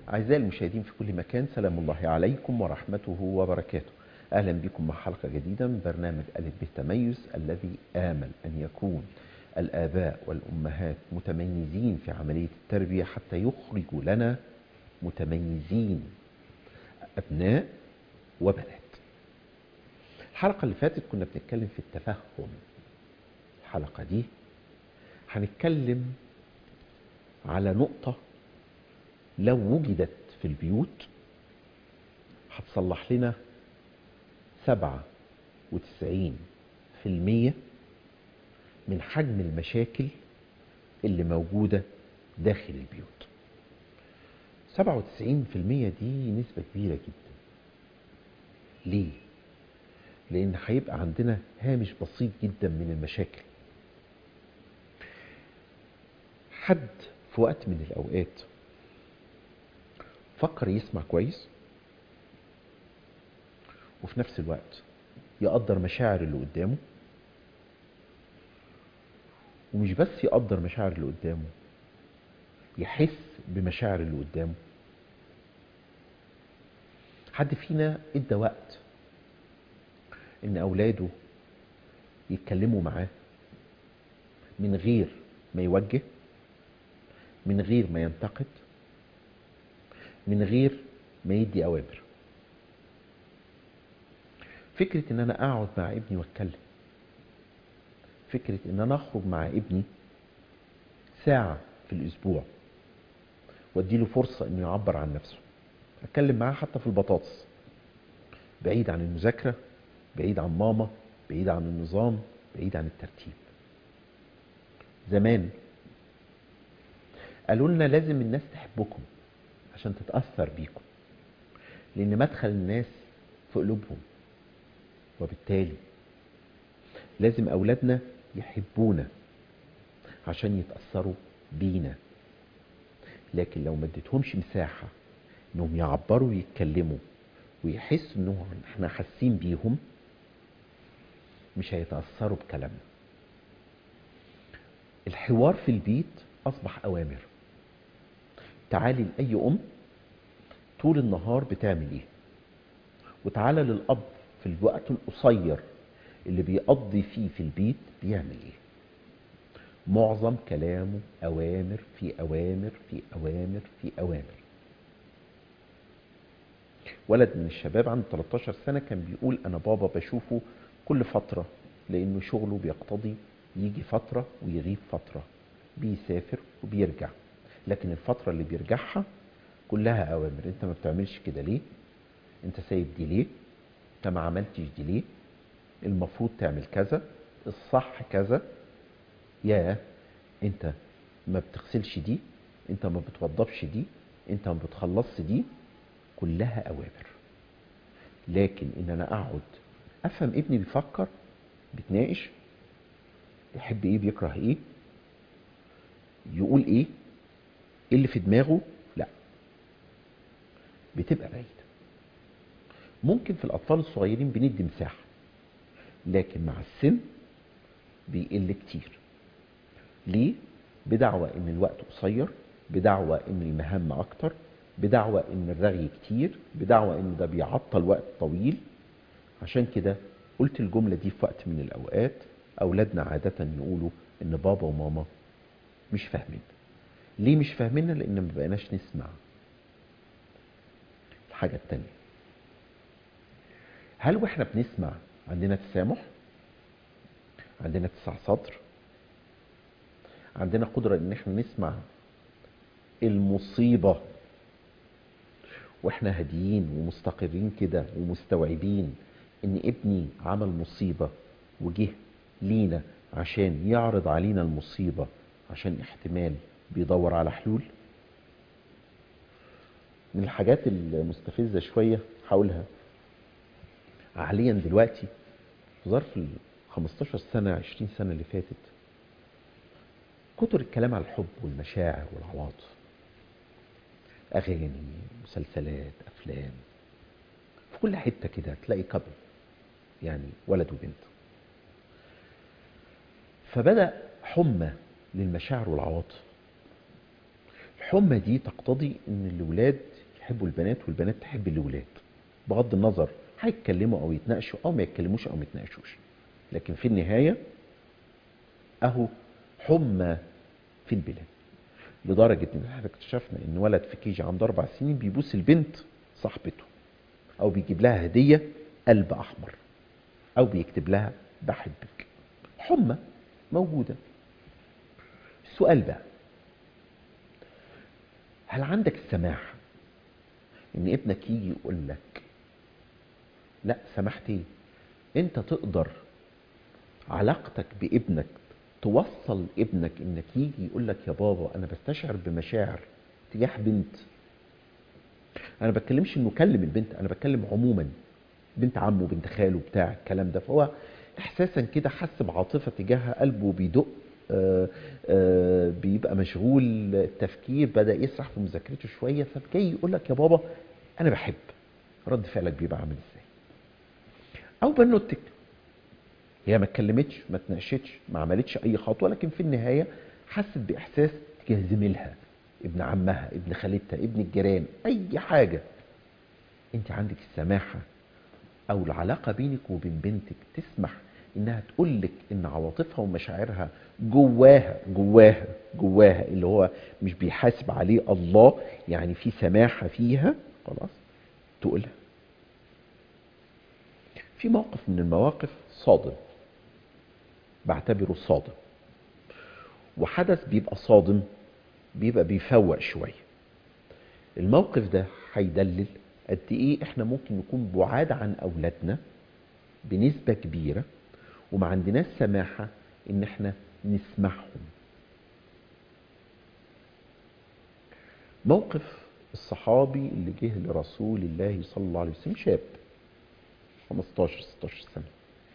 أعزائي المشاهدين في كل مكان سلام الله عليكم ورحمته وبركاته أهلا بكم مع حلقة جديدة من برنامج ألف بالتميز الذي آمل أن يكون الآباء والأمهات متميزين في عملية التربية حتى يخرجوا لنا متميزين أبناء وبنات الحلقة اللي فاتت كنا بنتكلم في التفهم الحلقة دي هنتكلم على نقطة لو وجدت في البيوت هتصلح لنا سبعة وتسعين في المية من حجم المشاكل اللي موجودة داخل البيوت سبعة وتسعين في المية دي نسبة كبيرة جدا ليه؟ لأن هيبقى عندنا هامش بسيط جدا من المشاكل حد في وقت من الأوقات فكر يسمع كويس وفي نفس الوقت يقدر مشاعر اللي قدامه ومش بس يقدر مشاعر اللي قدامه يحس بمشاعر اللي قدامه حد فينا ادى وقت ان اولاده يتكلموا معاه من غير ما يوجه من غير ما ينتقد من غير ما يدي اوامر فكرة ان انا اقعد مع ابني واتكلم فكرة ان انا اخرج مع ابني ساعة في الاسبوع واديله فرصة انه يعبر عن نفسه اتكلم معاه حتى في البطاطس بعيد عن المذاكرة بعيد عن ماما بعيد عن النظام بعيد عن الترتيب زمان قالوا لنا لازم الناس تحبكم عشان تتأثر بيكم لأن مدخل الناس في قلوبهم وبالتالي لازم أولادنا يحبونا عشان يتأثروا بينا لكن لو ما اديتهمش مساحة انهم يعبروا ويتكلموا ويحسوا انهم احنا حاسين بيهم مش هيتأثروا بكلامنا الحوار في البيت أصبح أوامر تعالي لأي أم طول النهار بتعمل إيه وتعالى للأب في الوقت القصير اللي بيقضي فيه في البيت بيعمل إيه معظم كلامه أوامر في أوامر في أوامر في أوامر ولد من الشباب عنده 13 سنة كان بيقول أنا بابا بشوفه كل فترة لأنه شغله بيقتضي يجي فترة ويغيب فترة بيسافر وبيرجع لكن الفترة اللي بيرجعها كلها أوامر أنت ما بتعملش كده ليه أنت سايب دي ليه أنت ما عملتش دي ليه المفروض تعمل كذا الصح كذا يا أنت ما بتغسلش دي أنت ما بتوضبش دي أنت ما بتخلصش دي كلها أوامر لكن إن أنا أقعد أفهم ابني بيفكر بيتناقش بيحب إيه بيكره إيه يقول ايه ايه اللي في دماغه لا بتبقى بعيدة ممكن في الاطفال الصغيرين بندي مساحة لكن مع السن بيقل كتير ليه بدعوى ان الوقت قصير بدعوى ان المهام اكتر بدعوى ان الرغي كتير بدعوى ان ده بيعطل وقت طويل عشان كده قلت الجملة دي في وقت من الاوقات اولادنا عادة يقولوا ان بابا وماما مش فاهمين ليه مش فاهميننا لان ما بقيناش نسمع الحاجة التانية هل واحنا بنسمع عندنا تسامح عندنا اتساع صدر عندنا قدرة ان احنا نسمع المصيبة واحنا هاديين ومستقرين كده ومستوعبين ان ابني عمل مصيبة وجه لينا عشان يعرض علينا المصيبة عشان احتمال بيدور على حلول من الحاجات المستفزة شوية هقولها حاليا دلوقتي في ظرف ال 15 سنة 20 سنة اللي فاتت كتر الكلام على الحب والمشاعر والعواطف أغاني مسلسلات أفلام في كل حتة كده تلاقي كابل يعني ولد وبنت فبدأ حمى للمشاعر والعواطف الحمى دي تقتضي ان الولاد يحبوا البنات والبنات تحب الولاد بغض النظر هيتكلموا او يتناقشوا او ما يتكلموش او ما يتناقشوش لكن في النهايه اهو حمى في البلاد لدرجه ان احنا اكتشفنا ان ولد في كيجي عنده اربع سنين بيبوس البنت صاحبته او بيجيب لها هديه قلب احمر او بيكتب لها بحبك حمى موجوده السؤال بقى هل عندك السماح ان ابنك يجي يقول لك لا سمحت ايه انت تقدر علاقتك بابنك توصل ابنك انك يجي يقول لك يا بابا انا بستشعر بمشاعر تجاه بنت انا بتكلمش انه كلم البنت انا بتكلم عموما بنت عمه بنت خاله بتاع الكلام ده فهو احساسا كده حس بعاطفه تجاهها قلبه بيدق آه، آه، بيبقى مشغول التفكير بدا يسرح في مذاكرته شويه فجاي يقول لك يا بابا انا بحب رد فعلك بيبقى عامل ازاي او بنوتك هي ما اتكلمتش ما اتناقشتش ما عملتش اي خطوه لكن في النهايه حست باحساس تجاه زميلها ابن عمها ابن خالتها ابن الجيران اي حاجه انت عندك السماحه او العلاقه بينك وبين بنتك تسمح انها تقول لك ان عواطفها ومشاعرها جواها جواها جواها اللي هو مش بيحاسب عليه الله يعني في سماحه فيها خلاص تقولها في موقف من المواقف صادم بعتبره صادم وحدث بيبقى صادم بيبقى بيفوق شويه الموقف ده هيدلل قد ايه احنا ممكن نكون بعاد عن اولادنا بنسبه كبيره وما عندناش سماحه ان احنا نسمعهم موقف الصحابي اللي جه لرسول الله صلى الله عليه وسلم شاب 15 16 سنه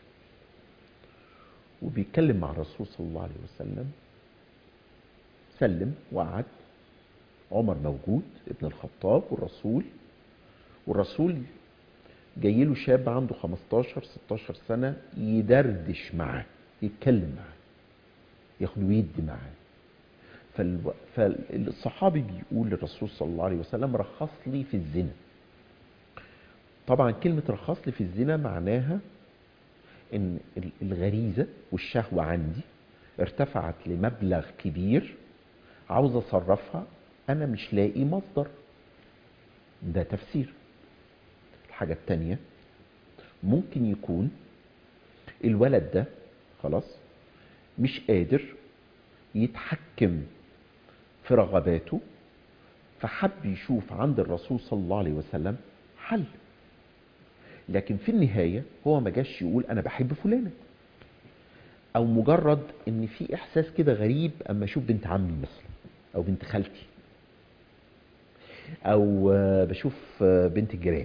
وبيتكلم مع الرسول صلى الله عليه وسلم سلم وقعد عمر موجود ابن الخطاب والرسول والرسول جاي له شاب عنده 15 16 سنه يدردش معاه يتكلم معاه ياخد ويدي معاه فالو... فالصحابي بيقول للرسول صلى الله عليه وسلم رخص لي في الزنا طبعا كلمة رخص لي في الزنا معناها ان الغريزة والشهوة عندي ارتفعت لمبلغ كبير عاوز اصرفها انا مش لاقي مصدر ده تفسير الحاجة التانية ممكن يكون الولد ده خلاص مش قادر يتحكم في رغباته فحب يشوف عند الرسول صلى الله عليه وسلم حل لكن في النهاية هو ما جاش يقول أنا بحب فلانة أو مجرد إن في إحساس كده غريب أما أشوف بنت عمي مثلا أو بنت خالتي أو بشوف بنت الجيران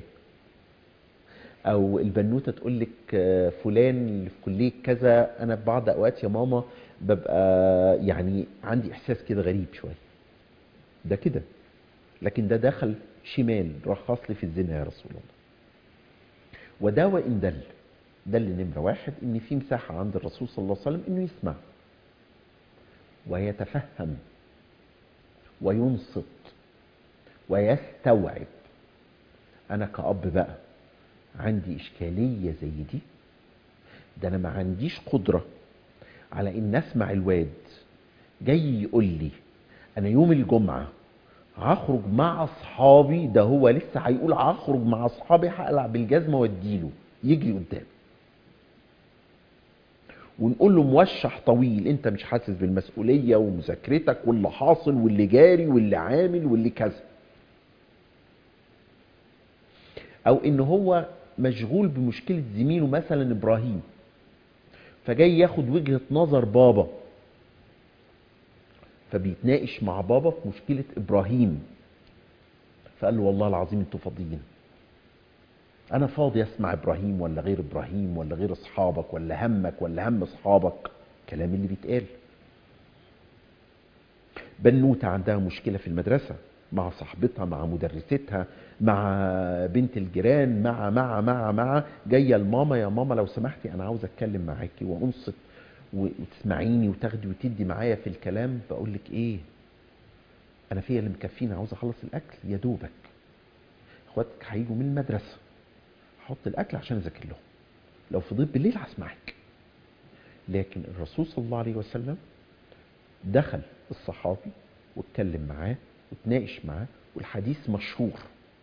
او البنوته تقول لك فلان اللي في كليه كذا انا في بعض اوقات يا ماما ببقى يعني عندي احساس كده غريب شويه ده كده لكن ده دخل شمال رخص لي في الزنا يا رسول الله وده وان دل دل نمره واحد ان في مساحه عند الرسول صلى الله عليه وسلم انه يسمع ويتفهم وينصت ويستوعب انا كأب بقى عندي إشكالية زي دي ده أنا ما عنديش قدرة على إن أسمع الواد جاي يقول لي أنا يوم الجمعة هخرج مع أصحابي ده هو لسه هيقول هخرج مع أصحابي هقلع بالجزمة وأديله يجي قدامي ونقول له موشح طويل انت مش حاسس بالمسؤولية ومذاكرتك واللي حاصل واللي جاري واللي عامل واللي كذا او ان هو مشغول بمشكلة زميله مثلا ابراهيم فجاي ياخد وجهة نظر بابا فبيتناقش مع بابا في مشكلة ابراهيم فقال له والله العظيم انتوا فاضيين انا فاضي اسمع ابراهيم ولا غير ابراهيم ولا غير اصحابك ولا همك ولا هم اصحابك كلام اللي بيتقال بنوتة عندها مشكلة في المدرسة مع صاحبتها مع مدرستها مع بنت الجيران مع مع مع مع جايه لماما يا ماما لو سمحتي انا عاوز اتكلم معاكي وانصت وتسمعيني وتاخدي وتدي معايا في الكلام بقول لك ايه انا فيا اللي مكفيني عاوز اخلص الاكل يا دوبك اخواتك هيجوا من المدرسه هحط الاكل عشان اذاكر لهم لو فضيت بالليل هسمعك لكن الرسول صلى الله عليه وسلم دخل الصحابي واتكلم معاه وتناقش معاه والحديث مشهور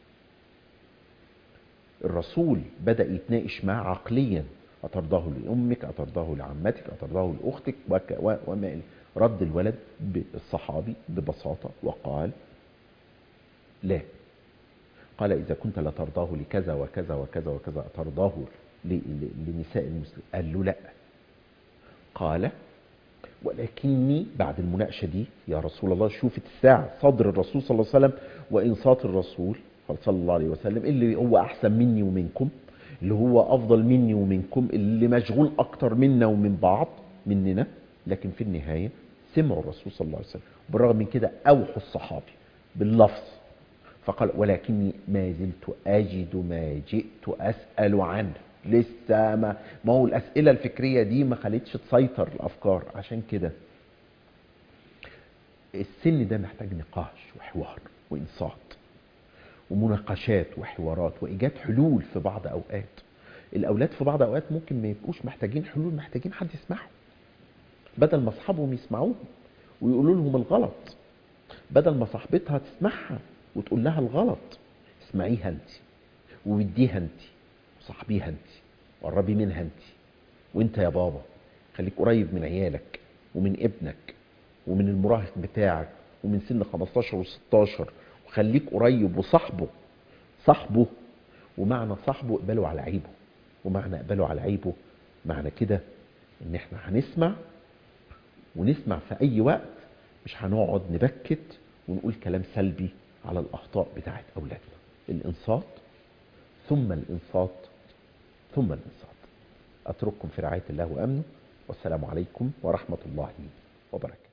الرسول بدأ يتناقش معاه عقليا أترضاه لأمك أترضاه لعمتك أترضاه لأختك وك- و- وما إلى رد الولد بالصحابي ببساطة وقال لا قال إذا كنت لا ترضاه لكذا وكذا وكذا وكذا أترضاه ل- ل- لنساء المسلمين قال له لا قال ولكني بعد المناقشة دي يا رسول الله شوف الساعة صدر الرسول صلى الله عليه وسلم وإنصات الرسول صلى الله عليه وسلم اللي هو أحسن مني ومنكم اللي هو أفضل مني ومنكم اللي مشغول أكتر منا ومن بعض مننا لكن في النهاية سمعوا الرسول صلى الله عليه وسلم بالرغم من كده أوحوا الصحابي باللفظ فقال ولكني ما زلت أجد ما جئت أسأل عنه لسه ما ما هو الأسئلة الفكرية دي ما خلتش تسيطر الأفكار عشان كده السن ده محتاج نقاش وحوار وإنصات ومناقشات وحوارات وإيجاد حلول في بعض أوقات الأولاد في بعض أوقات ممكن ما يبقوش محتاجين حلول محتاجين حد يسمعهم بدل ما أصحابهم يسمعوهم ويقولوا لهم الغلط بدل ما صاحبتها تسمعها وتقول لها الغلط اسمعيها انت ووديها انت وصاحبيها انت وقربي منها انت وانت يا بابا خليك قريب من عيالك ومن ابنك ومن المراهق بتاعك ومن سن 15 و16 وخليك قريب وصاحبه صاحبه ومعنى صاحبه اقبله على عيبه ومعنى اقبله على عيبه معنى كده ان احنا هنسمع ونسمع في اي وقت مش هنقعد نبكت ونقول كلام سلبي على الاخطاء بتاعت اولادنا الانصات ثم الانصات ثم الانصات اترككم في رعايه الله وامنه والسلام عليكم ورحمه الله وبركاته